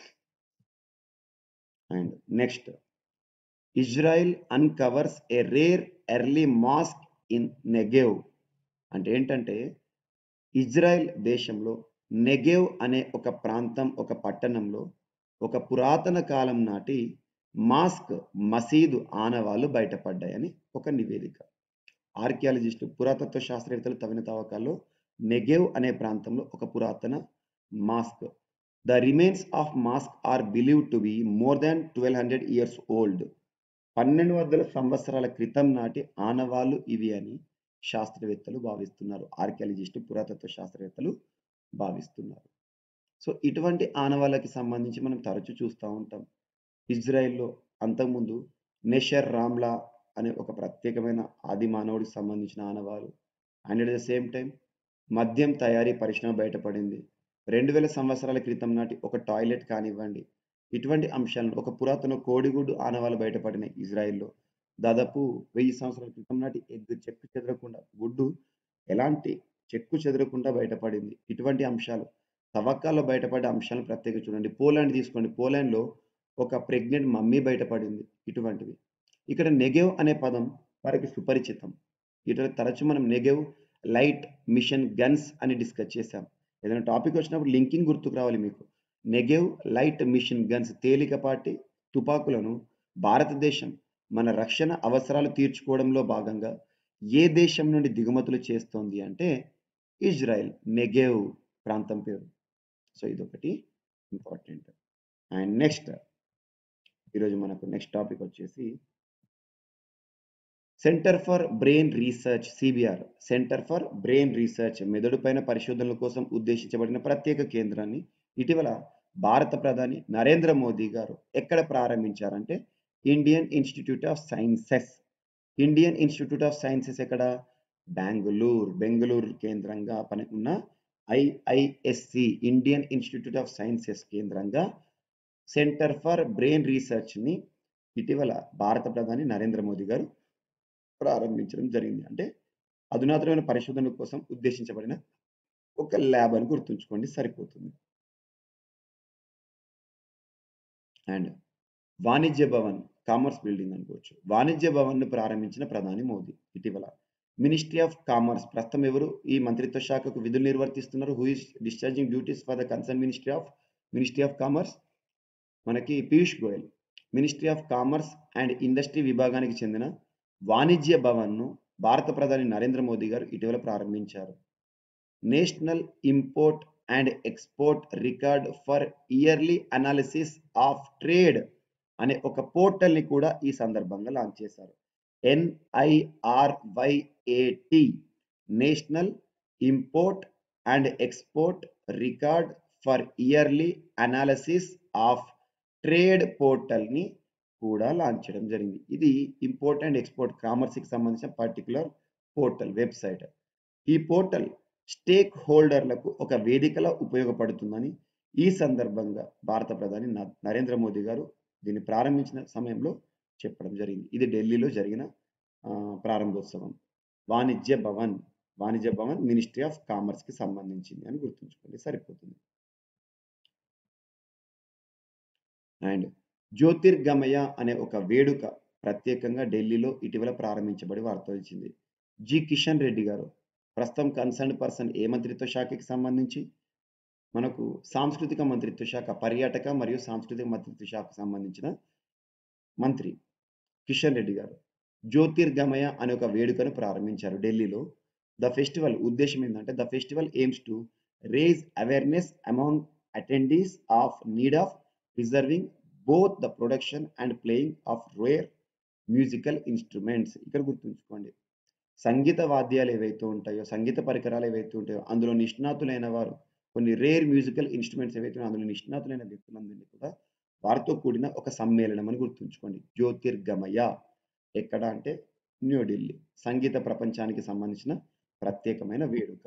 and next Israel uncovers a rare early mosque in Negev అంటే ఏంటంటే ఇజ్రాయెల్ దేశంలో నెగేవ్ అనే ఒక ప్రాంతం ఒక పట్టణంలో ఒక పురాతన కాలం నాటి మాస్క్ మసీదు ఆనవాళ్ళు బయటపడ్డాయని ఒక నివేదిక ఆర్కియాలజిస్టు పురాతత్వ శాస్త్రవేత్తలు తవ్విన తవ్వకాల్లో నెగేవ్ అనే ప్రాంతంలో ఒక పురాతన mosque the remains of mosque are believe to be more than twelve hundred years old పన్నెండు వందల సంవత్సరాల క్రితం నాటి ఆనవాళ్ళు ఇవి అని శాస్త్రవేత్తలు భావిస్తున్నారు ఆర్కియాలజిస్టు పురాతత్వ శాస్త్రవేత్తలు భావిస్తున్నారు సో ఇటువంటి ఆనవాళ్ళకి సంబంధించి మనం తరచూ చూస్తూ ఉంటాం ఇజ్రాయెల్లో అంతకుముందు నెషర్ రామ్లా అనే ఒక ప్రత్యేకమైన ఆది మానవుడికి సంబంధించిన ఆనవాలు and at the same time మద్యం తయారీ పరిశ్రమ బయటపడింది రెండు వేల సంవత్సరాల క్రితం నాటి ఒక టాయిలెట్ కానివ్వండి ఇటువంటి అంశాలను ఒక పురాతన కోడిగుడ్డు ఆనవాలు బయటపడినాయి ఇజ్రాయెల్లో దాదాపు వెయ్యి సంవత్సరాల క్రితం నాటి ఎగ్ చెక్కు చెదరకుండా గుడ్డు ఎలాంటి చెక్కు చెదరకుండా బయటపడింది ఇటువంటి అంశాలు తవ్వకాల్లో బయటపడ్డ అంశాలను ప్రత్యేకంగా చూడండి పోలాండ్ తీసుకోండి పోలాండ్లో ఒక ప్రెగ్నెంట్ మమ్మీ బయటపడింది ఇటువంటివి ఇక్కడ నెగెవ్ అనే పదం వారికి సుపరిచితం ఇటు తరచు మనం నెగెవ్ లైట్ మిషన్ గన్స్ అని డిస్కస్ చేశాం ఏదైనా టాపిక్ వచ్చినప్పుడు లింకింగ్ గుర్తుకు రావాలి మీకు నెగెవ్ లైట్ మిషన్ గన్స్ తేలికపాటి తుపాకులను భారతదేశం మన రక్షణ అవసరాలు తీర్చుకోవడంలో భాగంగా ఏ దేశం నుండి దిగుమతులు చేస్తోంది అంటే ఇజ్రాయెల్ నెగేవ్ ప్రాంతం పేరు సో ఇదొకటి ఇంపార్టెంట్ అండ్ నెక్స్ట్ ఈరోజు మనకు నెక్స్ట్ టాపిక్ వచ్చేసి centre for brain research CBR centre for brain research మెదడు పైన పరిశోధనల కోసం ఉద్దేశించబడిన ప్రత్యేక కేంద్రాన్ని ఇటీవల భారత ప్రధాని నరేంద్ర మోదీ గారు ఎక్కడ ప్రారంభించారంటే Indian institute of sciences Indian institute of sciences ఎక్కడ బెంగళూరు బెంగళూరు కేంద్రంగా పని ఉన్న IISc Indian institute of sciences కేంద్రంగా సెంటర్ ఫర్ బ్రెయిన్ రీసెర్చ్ని ఇటీవల భారత ప్రధాని నరేంద్ర మోదీ గారు ప్రారంభించడం జరిగింది అంటే అధునాతనమైన పరిశోధనల కోసం ఉద్దేశించబడిన ఒక ల్యాబ్ అని గుర్తుంచుకోండి సరిపోతుంది అండ్ వాణిజ్య భవన్ కామర్స్ బిల్డింగ్ అనుకోవచ్చు వాణిజ్య భవన్ ను ప్రారంభించిన ప్రధాని మోదీ ఇటీవల మినిస్ట్రీ ఆఫ్ కామర్స్ ప్రస్తుతం ఎవరు ఈ మంత్రిత్వ శాఖకు విధులు నిర్వర్తిస్తున్నారు who is discharging duties for the concern ministry of ministry of commerce మనకి Piyush Goyal ministry of commerce and industry విభాగానికి చెందిన వాణిజ్య భవన్ను భారత ప్రధాని నరేంద్ర మోదీ గారు ఇటీవల ప్రారంభించారు national import and export record for yearly analysis of trade అనే ఒక పోర్టల్ని కూడా ఈ సందర్భంగా లాంచ్ చేశారు NIRYAT national import and export record for yearly analysis of trade పోర్టల్ని కూడా లాంచ్ చేయడం జరిగింది ఇది ఇంపోర్ట్ అండ్ ఎక్స్పోర్ట్ కామర్స్కి సంబంధించిన పర్టికులర్ పోర్టల్ వెబ్సైట్ ఈ పోర్టల్ స్టేక్ హోల్డర్లకు ఒక వేదికలా ఉపయోగపడుతుందని ఈ సందర్భంగా భారత ప్రధాని నరేంద్ర మోదీ గారు దీన్ని ప్రారంభించిన సమయంలో చెప్పడం జరిగింది ఇది ఢిల్లీలో జరిగిన ప్రారంభోత్సవం వాణిజ్య భవన్ వాణిజ్య భవన్ మినిస్ట్రీ ఆఫ్ కామర్స్కి సంబంధించింది అని గుర్తుంచుకోండి సరిపోతుంది అండ్ జ్యోతిర్గమయ అనే ఒక వేడుక ప్రత్యేకంగా ఢిల్లీలో ఇటీవల ప్రారంభించబడి వార్త వచ్చింది జి కిషన్ రెడ్డి గారు ప్రస్తుతం కన్సర్న్ పర్సన్ ఏ మంత్రిత్వ శాఖకి సంబంధించి మనకు సాంస్కృతిక మంత్రిత్వ శాఖ పర్యాటక మరియు సాంస్కృతిక మంత్రిత్వ శాఖకు సంబంధించిన మంత్రి కిషన్ రెడ్డి గారు జ్యోతిర్గమయ అనే ఒక వేడుకను ప్రారంభించారు ఢిల్లీలో ద ఫెస్టివల్ ఉద్దేశం ఏంటంటే the festival aims to raise awareness among attendees of need of preserving both the production and playing of rare musical instruments ఇక్కడ గుర్తుంచుకోండి సంగీత వాద్యాలు ఏవైతే ఉంటాయో సంగీత పరికరాలు ఏవైతే ఉంటాయో అందులో నిష్ణాతులైన వారు కొన్ని రేర్ మ్యూజికల్ ఇన్స్ట్రుమెంట్స్ ఏవైతే అందులో నిష్ణాతులైన వ్యక్తులందరినీ కూడా వారితో కూడిన ఒక సమ్మేళనం అని గుర్తుంచుకోండి జ్యోతిర్గమయ ఎక్కడ అంటే న్యూఢిల్లీ సంగీత ప్రపంచానికి సంబంధించిన ప్రత్యేకమైన వేడుక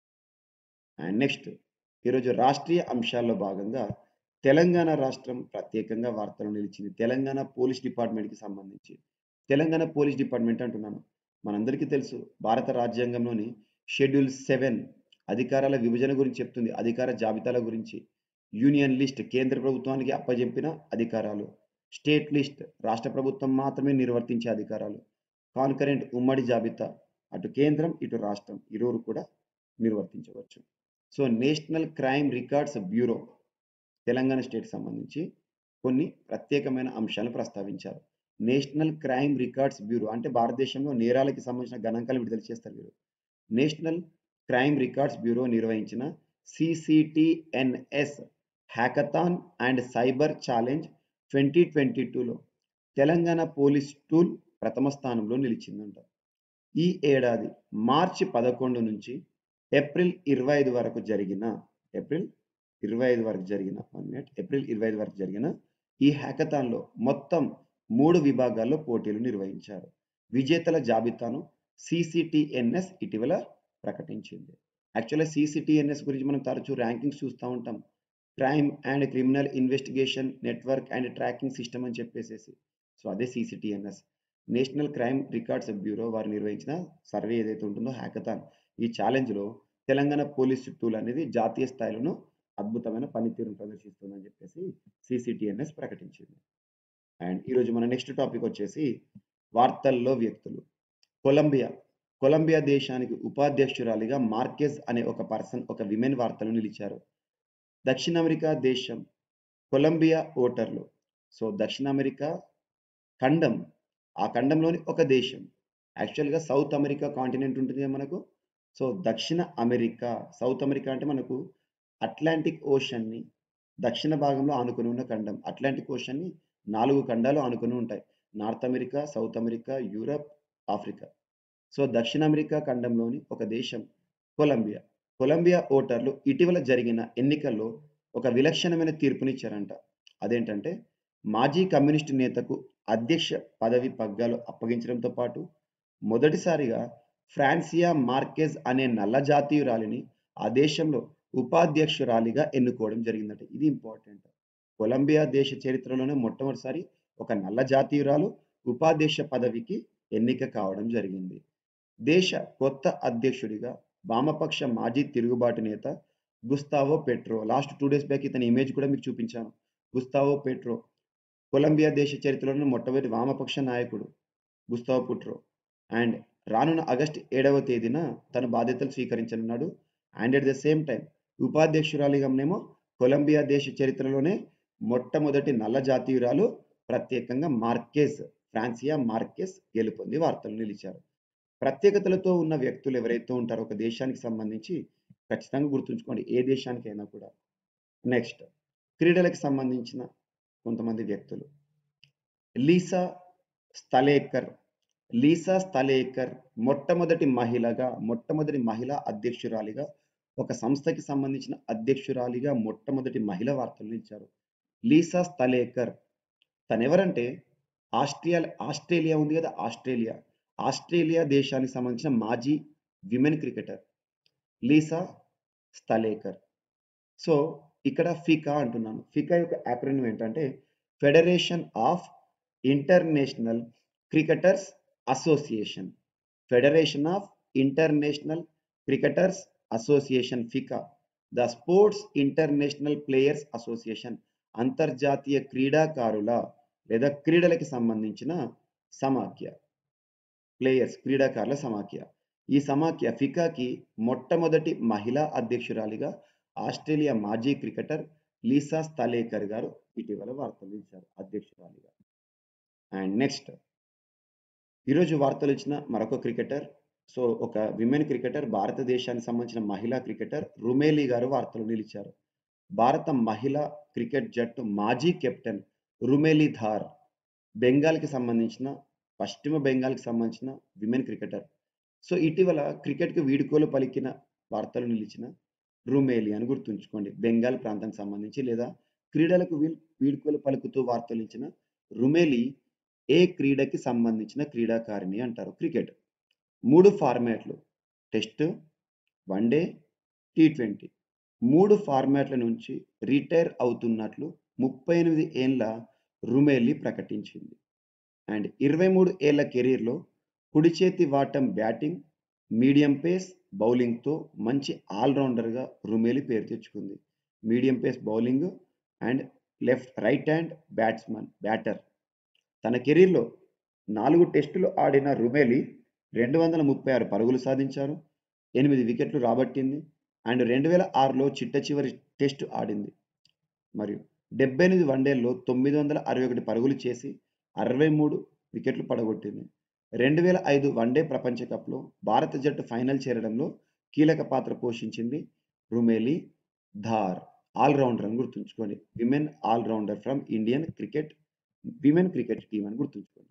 అండ్ నెక్స్ట్ ఈరోజు రాష్ట్రీయ అంశాల్లో భాగంగా తెలంగాణ రాష్ట్రం ప్రత్యేకంగా వార్తలు నిలిచింది తెలంగాణ పోలీస్ డిపార్ట్మెంట్కి సంబంధించి తెలంగాణ పోలీస్ డిపార్ట్మెంట్ అంటున్నాను మనందరికీ తెలుసు భారత రాజ్యాంగంలోని షెడ్యూల్ సెవెన్ అధికారాల విభజన గురించి చెప్తుంది అధికార జాబితాల గురించి యూనియన్ లిస్ట్ కేంద్ర ప్రభుత్వానికి అప్పజెప్పిన అధికారాలు స్టేట్ లిస్ట్ రాష్ట్ర ప్రభుత్వం మాత్రమే నిర్వర్తించే అధికారాలు కాన్కరెంట్ ఉమ్మడి జాబితా అటు కేంద్రం ఇటు రాష్ట్రం ఇరువురు కూడా నిర్వర్తించవచ్చు so national crime records bureau Telangana state సంబంధించి కొన్ని ప్రత్యేకమైన అంశాలను ప్రస్తావించారు నేషనల్ క్రైమ్ రికార్డ్స్ బ్యూరో అంటే భారతదేశంలో నేరాలకి సంబంధించిన గణాంకాలు విడుదల చేస్తారు వీరు నేషనల్ క్రైమ్ రికార్డ్స్ బ్యూరో నిర్వహించిన CCTNS hackathon and cyber challenge twenty twenty టూలో తెలంగాణ పోలీస్ టూల్ ప్రథమ స్థానంలో నిలిచిందంట ఈ ఏడాది మార్చి పదకొండు నుంచి ఏప్రిల్ ఇరవై ఐదు వరకు జరిగిన ఏప్రిల్ ఇరవై ఐదు వరకు జరిగిన వన్ మినిట్ ఏప్రిల్ ఇరవై ఐదు వరకు జరిగిన ఈ హ్యాకథాన్లో మొత్తం మూడు విభాగాల్లో పోటీలు నిర్వహించారు విజేతల జాబితాను సిసిటిఎన్ఎస్ ఇటీవల ప్రకటించింది యాక్చువల్గా సిసిటిఎన్ఎస్ గురించి మనం తరచూ ర్యాంకింగ్స్ చూస్తూ ఉంటాం crime and criminal investigation network and tracking system అని చెప్పేసేసి సో అదే CCTNS national crime records bureau వారు నిర్వహించిన సర్వే ఏదైతే ఉంటుందో హ్యాకథాన్ ఈ ఛాలెంజ్లో తెలంగాణ పోలీస్ టూల్ అనేది జాతీయ స్థాయిలోనూ అద్భుతమైన పనితీరును ప్రదర్శిస్తుందని చెప్పేసి సిసిటిఎన్ఎస్ ప్రకటించింది అండ్ ఈరోజు మన నెక్స్ట్ టాపిక్ వచ్చేసి వార్తల్లో వ్యక్తులు కొలంబియా కొలంబియా దేశానికి ఉపాధ్యక్షురాలిగా మార్కెజ్ అనే ఒక పర్సన్ ఒక విమెన్ వార్తలు నిలిచారు దక్షిణ అమెరికా దేశం కొలంబియా ఓటర్లు సో దక్షిణ అమెరికా ఖండం ఆ ఖండంలోని ఒక దేశం యాక్చువల్గా సౌత్ అమెరికా కాంటినెంట్ ఉంటుంది కదా మనకు సో దక్షిణ అమెరికా సౌత్ అమెరికా అంటే మనకు అట్లాంటిక్ ఓషన్ని దక్షిణ భాగంలో ఆనుకుని ఉన్న ఖండం అట్లాంటిక్ ఓషన్ని నాలుగు ఖండాలు ఆనుకుని ఉంటాయి North America South America Europe Africa so దక్షిణ అమెరికా ఖండంలోని ఒక దేశం కొలంబియా కొలంబియా ఓటర్లు ఇటీవల జరిగిన ఎన్నికల్లో ఒక విలక్షణమైన తీర్పునిచ్చారంట అదేంటంటే మాజీ కమ్యూనిస్టు నేతకు అధ్యక్ష పదవి పగ్గాలు అప్పగించడంతో పాటు మొదటిసారిగా ఫ్రాన్సియా మార్కెజ్ అనే నల్ల జాతీయురాలిని ఆ దేశంలో ఉపాధ్యక్షురాలిగా ఎన్నుకోవడం జరిగిందట ఇది ఇంపార్టెంట్ కొలంబియా దేశ చరిత్రలోనే మొట్టమొదటిసారి ఒక నల్ల జాతీయురాలు ఉపాధ్యక్ష పదవికి ఎన్నిక కావడం జరిగింది దేశ కొత్త అధ్యక్షుడిగా వామపక్ష మాజీ తిరుగుబాటు నేత Gustavo Petro last two days back ఇతని ఇమేజ్ కూడా మీకు చూపించాను గుస్తావో పెట్రో కొలంబియా దేశ చరిత్రలోనే మొట్టమొదటి వామపక్ష నాయకుడు గుస్తావో పుట్రో అండ్ రానున్న ఆగస్టు ఏడవ తేదీన తన బాధ్యతలు స్వీకరించనున్నాడు and at the same time ఉపాధ్యక్షురాలిగానేమో కొలంబియా దేశ చరిత్రలోనే మొట్టమొదటి నల్ల జాతీయురాలు ప్రత్యేకంగా మార్కెజ్ ఫ్రాన్సియా మార్కెస్ గెలుపొంది వార్తలు నిలిచారు ప్రత్యేకతలతో ఉన్న వ్యక్తులు ఎవరైతే ఉంటారో ఒక దేశానికి సంబంధించి ఖచ్చితంగా గుర్తుంచుకోండి ఏ దేశానికైనా కూడా నెక్స్ట్ క్రీడలకు సంబంధించిన కొంతమంది వ్యక్తులు లీసా స్థలేకర్ లీసా స్థలేకర్ మొట్టమొదటి మహిళగా మొట్టమొదటి మహిళా అధ్యక్షురాలిగా ఒక సంస్థకి సంబంధించిన అధ్యక్షురాలిగా మొట్టమొదటి మహిళ వార్తలు నిలిచారు లీసా స్థలేకర్ తనెవరంటే ఆస్ట్రియా ఆస్ట్రేలియా ఉంది కదా ఆస్ట్రేలియా ఆస్ట్రేలియా దేశానికి సంబంధించిన మాజీ women cricketer Lisa Sthalekar so ఇక్కడ ఫికా అంటున్నాను ఫికా యొక్క యాక్రోనిం ఏంటంటే federation of international cricketers association federation of international cricketers association FICA the sports international players association అంతర్జాతీయ క్రీడాకారుల లేదా క్రీడలకి సంబంధించిన సమాఖ్య ప్లేయర్స్ క్రీడాకారుల సమాఖ్య ఈ సమాఖ్య ఫికాకి మొట్టమొదటి మహిళా అధ్యక్షురాలిగా ఆస్ట్రేలియా మాజీ క్రికెటర్ లీసా స్థలేకర్ గారు ఇటీవల వార్తలు ఇచ్చారు అధ్యక్షురాలిగా అండ్ నెక్స్ట్ ఈరోజు వార్తలు ఇచ్చిన మరొక క్రికెటర్ సో ఒక విమెన్ క్రికెటర్ భారతదేశానికి సంబంధించిన మహిళా క్రికెటర్ రుమేలి గారు వార్తలు నిలిచారు భారత మహిళా క్రికెట్ జట్టు మాజీ కెప్టెన్ రుమేలి ధార్ బెంగాల్కి సంబంధించిన పశ్చిమ బెంగాల్కి సంబంధించిన విమెన్ క్రికెటర్ సో ఇటీవల క్రికెట్కి వీడుకోలు పలికిన వార్తలు నిలిచిన రుమేలి అని గుర్తుంచుకోండి బెంగాల్ ప్రాంతానికి సంబంధించి లేదా క్రీడలకు వీడుకోలు పలుకుతూ వార్తలు ఇచ్చిన రుమేలి ఏ క్రీడకి సంబంధించిన క్రీడాకారిణి అంటారు క్రికెట్ మూడు ఫార్మాట్లు టెస్ట్ వన్డే టీ ట్వంటీ మూడు ఫార్మాట్ల నుంచి రిటైర్ అవుతున్నట్లు ముప్పై ఎనిమిది ఏళ్ళ రుమేలి ప్రకటించింది అండ్ ఇరవై మూడు ఏళ్ల కెరీర్లో కుడి చేతి వాటం బ్యాటింగ్ మీడియం పేస్ బౌలింగ్తో మంచి ఆల్రౌండర్గా రుమేలి పేరు తెచ్చుకుంది medium pace bowling and left right hand batsman batter తన కెరీర్లో నాలుగు టెస్టులు ఆడిన రుమేలి రెండు వందల ముప్పై ఆరు పరుగులు సాధించారు ఎనిమిది వికెట్లు రాబట్టింది అండ్ రెండు వేల ఆరులో చిట్ట చివరి టెస్ట్ ఆడింది మరియు డెబ్బై ఎనిమిది వన్డేల్లో తొమ్మిది వందల అరవై ఒకటి పరుగులు చేసి అరవై మూడు వికెట్లు పడగొట్టింది రెండు వేల ఐదు వన్డే ప్రపంచ కప్లో భారత జట్టు ఫైనల్ చేరడంలో కీలక పాత్ర పోషించింది రుమేలి ధార్ ఆల్రౌండర్ అని గుర్తుంచుకోండి women all rounder from Indian cricket women cricket team అని గుర్తుంచుకోండి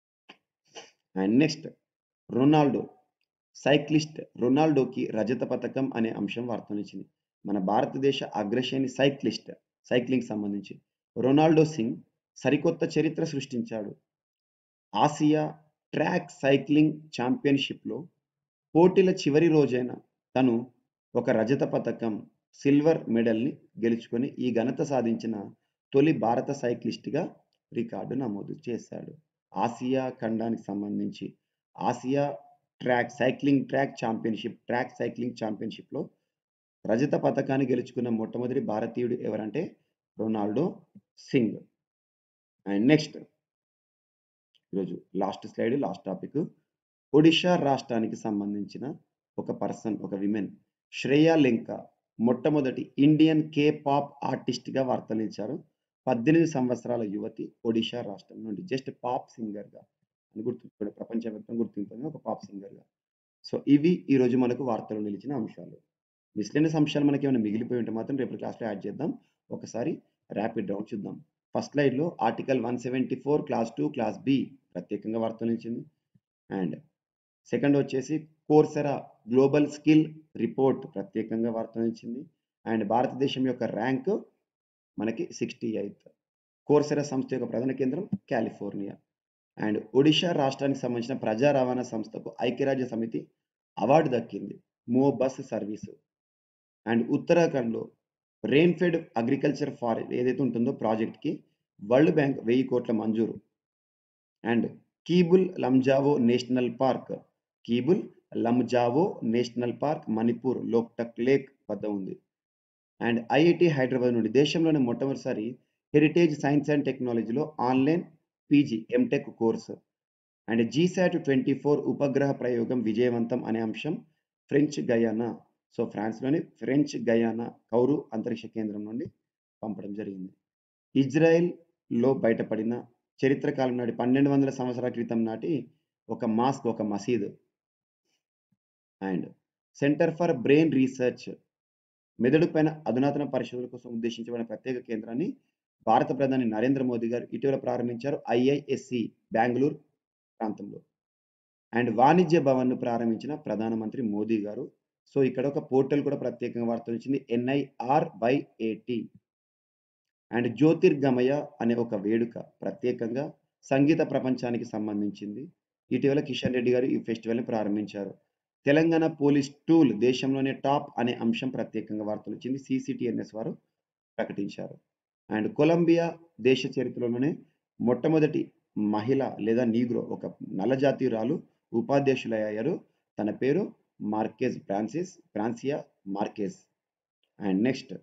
అండ్ నెక్స్ట్ రొనాల్డో సైక్లిస్ట్ రొనాల్డోకి రజత పథకం అనే అంశం వార్తనిచ్చింది మన భారతదేశ అగ్రశ్రేణి సైక్లిస్ట్ సైక్లింగ్ సంబంధించి రొనాల్డో సింగ్ సరికొత్త చరిత్ర సృష్టించాడు ఆసియా ట్రాక్ సైక్లింగ్ ఛాంపియన్షిప్లో పోటీల చివరి రోజైన తను ఒక రజత పథకం సిల్వర్ మెడల్ని గెలుచుకొని ఈ ఘనత సాధించిన తొలి భారత సైక్లిస్ట్గా రికార్డు నమోదు చేశాడు ఆసియా ఖండానికి సంబంధించి Asia track cycling track championship track cycling ఛాంపియన్షిప్లో రజత పథకాన్ని గెలుచుకున్న మొట్టమొదటి భారతీయుడు ఎవరంటే రొనాల్డో సింగ్ అండ్ నెక్స్ట్ ఈరోజు last slide last topic Odisha రాష్ట్రానికి సంబంధించిన ఒక పర్సన్ ఒక విమెన్ శ్రేయా లెంకా మొట్టమొదటి ఇండియన్ కే పాప్ ఆర్టిస్ట్గా వార్తలించారు పద్దెనిమిది సంవత్సరాల యువతి ఒడిషా రాష్ట్రం నుండి జస్ట్ పాప్ సింగర్గా అని గుర్తు ప్రపంచవ్యాప్తంగా గుర్తింపు పొందిన ఒక పాప్ సింగర్‌గా. సో, ఇవి ఈరోజు మనకు వార్తల్లో నిలిచిన అంశాలు. మిస్‌లెనియస్ అంశాలు మనకేమైనా మిగిలిపోయి ఉంటే మాత్రం రేపటి క్లాస్‌లో యాడ్ చేద్దాం. ఒకసారి ర్యాపిడ్ రౌండ్ చూద్దాం. ఫస్ట్ స్లైడ్‌లో ఆర్టికల్ 174 క్లాస్ 2, క్లాస్ బి ప్రత్యేకంగా వార్తల్లో నిలిచింది. అండ్ సెకండ్ వచ్చేసి కోర్సెరా గ్లోబల్ స్కిల్ రిపోర్ట్ ప్రత్యేకంగా వార్తల్లో నిలిచింది. అండ్ భారతదేశం యొక్క ర్యాంక్ మనకి 68థ్. కోర్సెరా సంస్థ యొక్క ప్రధాన కేంద్రం కాలిఫోర్నియా. అండ్ ఒడిషా రాష్ట్రానికి సంబంధించిన ప్రజా రవాణా సంస్థకు ఐక్యరాజ్య సమితి అవార్డు దక్కింది. Mo bus service. అండ్ ఉత్తరాఖండ్‌లో రెయిన్ ఫెడ్ అగ్రికల్చర్ ఫార్ ఏదైతే ఉంటుందో ప్రాజెక్ట్‌కి వరల్డ్ బ్యాంక్ 1000 కోట్ల మంజూరు. And Keibul Lamjao national park, Keibul Lamjao national park Manipur Loktak lake వద్ద ఉంది. అండ్ ఐఐటీ హైదరాబాద్ నుండి దేశంలోనే మొట్టమొదటిసారి హెరిటేజ్ సైన్స్ అండ్ టెక్నాలజీలో online PG, M Tech course. And GSAT 24 ఉపగ్రహ ప్రయోగం విజయవంతం అనే అంశం ఫ్రెంచ్ గయానా. సో, ఫ్రాన్స్‌లోని ఫ్రెంచ్ గయానా కౌరు అంతరిక్ష కేంద్రం నుండి పంపడం జరిగింది. ఇజ్రాయెల్‌లో బయటపడిన చరిత్ర కాలం నాటి 1200 సంవత్సరాల క్రితం నాటి ఒక మాస్క్, ఒక మసీదు. And centre for brain research మెదడు పైన అధునాతన పరిశోధనల కోసం ఉద్దేశించబడిన ప్రత్యేక కేంద్రాన్ని భారత ప్రధాని నరేంద్ర మోదీ గారు ఇటీవల ప్రారంభించారు. ఐఐఎస్‌సి బెంగుళూరు ప్రాంతంలో. అండ్ వాణిజ్య భవన్‌ను ప్రారంభించిన ప్రధానమంత్రి మోదీ గారు. సో, ఇక్కడ ఒక పోర్టల్ కూడా ప్రత్యేకంగా వార్తల్లో నిలిచింది. ఎన్ఐఆర్‌వైఏటీ. అండ్ జ్యోతిర్గమయ అనే ఒక వేడుక ప్రత్యేకంగా సంగీత ప్రపంచానికి సంబంధించింది. ఇటీవల కిషన్ రెడ్డి గారు ఈ ఫెస్టివల్‌ని ప్రారంభించారు. తెలంగాణ పోలీస్ టూల్ దేశంలోనే టాప్ అనే అంశం ప్రత్యేకంగా వార్తల్లో వచ్చింది. సీసీటీఎన్ఎస్ వారు ప్రకటించారు. అండ్ కొలంబియా దేశ చరిత్రలోనే మొట్టమొదటి మహిళ లేదా నీగ్రో ఒక నల్ల జాతీయురాలు ఉపాధ్యక్షులయ్యారు. తన పేరు Marquez Francis Francia Marquez. And next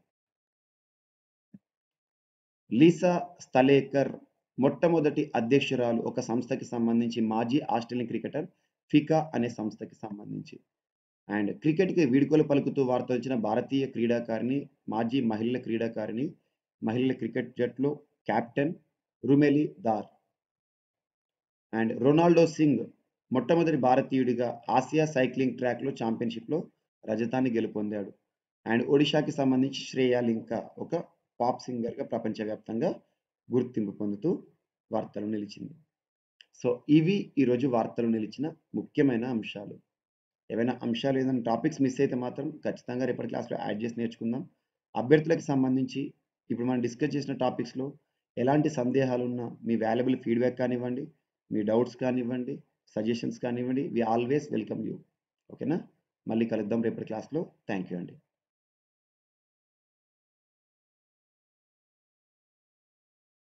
Lisa Sthalekar మొట్టమొదటి అధ్యక్షురాలు ఒక సంస్థకి సంబంధించి మాజీ ఆస్ట్రేలియన్ క్రికెటర్ ఫికా అనే సంస్థకి సంబంధించి. అండ్ క్రికెట్‌కి వీడ్కోలు పలుకుతూ వార్తలు వచ్చిన భారతీయ క్రీడాకారిణి, మాజీ మహిళల క్రీడాకారిణి, మహిళల క్రికెట్ జట్టులో captain Rumeli Dhar. And Ronaldo Singh మొట్టమొదటి భారతీయుడిగా ఆసియా సైక్లింగ్ ట్రాక్‌లో ఛాంపియన్‌షిప్‌లో రజతాన్ని గెలుపొందాడు. అండ్ ఒడిషాకి సంబంధించి శ్రేయా లింక ఒక పాప్ సింగర్‌గా ప్రపంచవ్యాప్తంగా గుర్తింపు పొందుతూ వార్తల్లో నిలిచింది. సో, ఇవి ఈరోజు వార్తల్లో నిలిచిన ముఖ్యమైన అంశాలు. ఏవైనా అంశాలు ఏదైనా టాపిక్స్ మిస్ అయితే మాత్రం ఖచ్చితంగా రేపటి క్లాస్‌లో యాడ్ చేసి నేర్చుకుందాం. అభ్యర్థులకు సంబంధించి ఇప్పుడు మనం డిస్కస్ చేసిన టాపిక్స్‌లో ఎలాంటి సందేహాలున్నా మీ వాల్యుబుల్ ఫీడ్‌బ్యాక్ కానివ్వండి, మీ డౌట్స్ కానివ్వండి, సజెషన్స్ కానివ్వండి వి ఆల్వేస్ వెల్కమ్ యూ. ఓకేనా? మళ్ళీ కలుద్దాం రేపటి క్లాస్‌లో. థాంక్ యూ అండి.